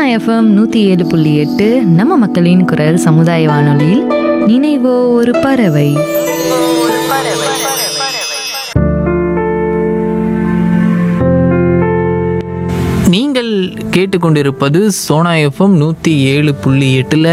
Sona FM நூற்றி ஏழு புள்ளி எட்டு நம்ம மக்களின் குரல் சமுதாய வானொலியில் நினைவோ ஒரு பறவை நீங்கள் கேட்டுக்கொண்டிருப்பது சோனா எஃப்எம் நூற்றி ஏழு புள்ளி எட்டில்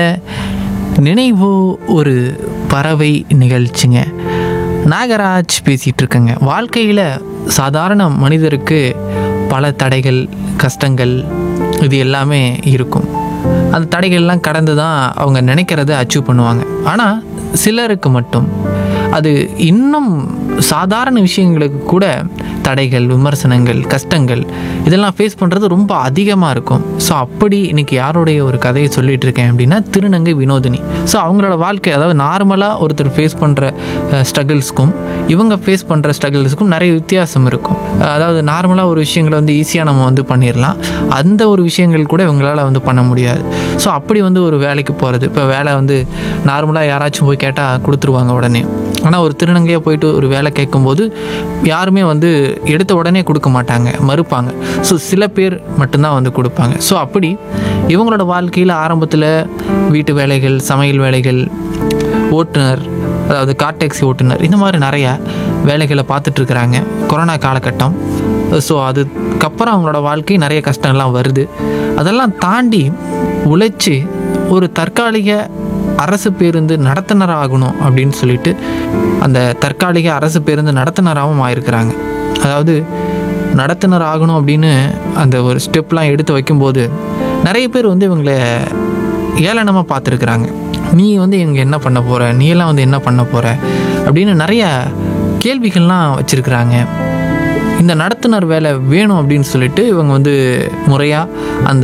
நினைவோ ஒரு பறவை நிகழ்ச்சிங்க நாகராஜ் பேசிகிட்டு இருக்கேங்க வாழ்க்கையில் சாதாரண மனிதருக்கு பல தடைகள் கஷ்டங்கள் இது எல்லாமே இருக்கும் அந்த தடைகள்லாம் கடந்து தான் அவங்க நினைக்கிறத அச்சீவ் பண்ணுவாங்க ஆனால் சிலருக்கு மட்டும் அது இன்னும் சாதாரண விஷயங்களுக்கு கூட தடைகள் விமர்சனங்கள் கஷ்டங்கள் இதெல்லாம் ஃபேஸ் பண்ணுறது ரொம்ப அதிகமாக இருக்கும் ஸோ அப்படி இன்னைக்கு யாருடைய ஒரு கதையை சொல்லிட்டு இருக்கேன் அப்படின்னா திருநங்கை வினோதினி ஸோ அவங்களோட வாழ்க்கை அதாவது நார்மலாக ஒருத்தர் ஃபேஸ் பண்ணுற ஸ்ட்ரகிள்ஸ்க்கும் இவங்க ஃபேஸ் பண்ணுற ஸ்ட்ரகிள்ஸ்க்கும் நிறைய வித்தியாசம் இருக்கும் அதாவது நார்மலாக ஒரு விஷயங்களை வந்து ஈஸியாக நம்ம வந்து பண்ணிடலாம் அந்த ஒரு விஷயங்கள் கூட இவங்களால வந்து பண்ண முடியாது ஸோ அப்படி வந்து ஒரு வேலைக்கு போகிறது இப்போ வேலை வந்து நார்மலாக யாராச்சும் போய் கேட்டால் கொடுத்துருவாங்க உடனே ஆனால் ஒரு திருநங்கையாக போயிட்டு ஒரு வேலை கேட்கும்போது யாருமே வந்து எடுத்த உடனே கொடுக்க மாட்டாங்க மறுப்பாங்க ஸோ சில பேர் மட்டும்தான் வந்து கொடுப்பாங்க ஸோ அப்படி இவங்களோட வாழ்க்கையில் ஆரம்பத்தில் வீட்டு வேலைகள் சமையல் வேலைகள் ஓட்டுநர் அதாவது கார் டாக்ஸி ஓட்டுநர் இந்த மாதிரி நிறையா வேலைகளை பார்த்துட்ருக்குறாங்க கொரோனா காலகட்டம் ஸோ அதுக்கப்புறம் அவங்களோட வாழ்க்கை நிறைய கஷ்டம்லாம் வருது அதெல்லாம் தாண்டி உழைச்சி ஒரு தற்காலிக அரசு பேருந்து நடத்துனர் ஆகணும் அப்படின்னு சொல்லிட்டு அந்த தற்காலிக அரசு பேருந்து நடத்துனராகவும் ஆயிருக்கிறாங்க அதாவது நடத்துனர் ஆகணும் அப்படின்னு அந்த ஒரு ஸ்டெப்லாம் எடுத்து வைக்கும்போது நிறைய பேர் வந்து இவங்களை ஏளனமாக பார்த்துருக்குறாங்க நீ வந்து இங்கே என்ன பண்ண போகிற நீ எல்லாம் வந்து என்ன பண்ண போகிற அப்படின்னு நிறைய கேள்விகள்லாம் வச்சுருக்குறாங்க இந்த நடத்துனர் வேலை வேணும் அப்படின்னு சொல்லிட்டு இவங்க வந்து முறையாக அந்த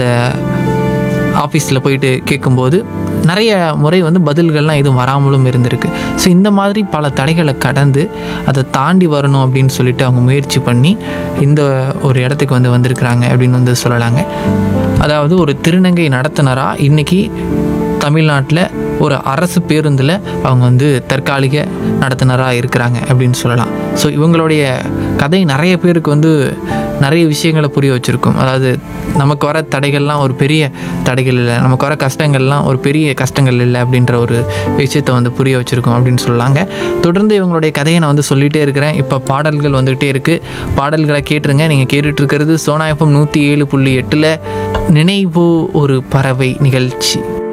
ஆஃபீஸில் போயிட்டு கேட்கும்போது நிறைய முறை வந்து பதில்கள்லாம் எதுவும் வராமலும் இருந்திருக்கு ஸோ இந்த மாதிரி பல தடைகளை கடந்து அதை தாண்டி வரணும் அப்படின்னு சொல்லிட்டு அவங்க முயற்சி பண்ணி இந்த ஒரு இடத்துக்கு வந்து வந்திருக்கிறாங்க அப்படின்னு வந்து சொல்லலாங்க அதாவது ஒரு திருநங்கை நடத்துனராக இன்றைக்கி தமிழ்நாட்டில் ஒரு அரசு பேருந்தில் அவங்க வந்து தற்காலிக நடத்துனராக இருக்கிறாங்க அப்படின்னு சொல்லலாம் ஸோ இவங்களுடைய கதை நிறைய பேருக்கு வந்து நிறைய விஷயங்களை புரிய வச்சுருக்கும் அதாவது நமக்கு வர தடைகள்லாம் ஒரு பெரிய தடைகள் இல்லை நமக்கு வர கஷ்டங்கள்லாம் ஒரு பெரிய கஷ்டங்கள் இல்லை அப்படின்ற ஒரு விஷயத்தை வந்து புரிய வச்சுருக்கோம் அப்படின்னு சொல்லலாங்க தொடர்ந்து இவங்களுடைய கதையை நான் வந்து சொல்லிகிட்டே இருக்கிறேன் இப்போ பாடல்கள் வந்துகிட்டே இருக்குது பாடல்களை கேட்டுருங்க நீங்கள் கேட்டுட்டு இருக்கிறது சோனா எஃப்எம் நூற்றி ஏழு புள்ளி எட்டில் நினைவு ஒரு பறவை நிகழ்ச்சி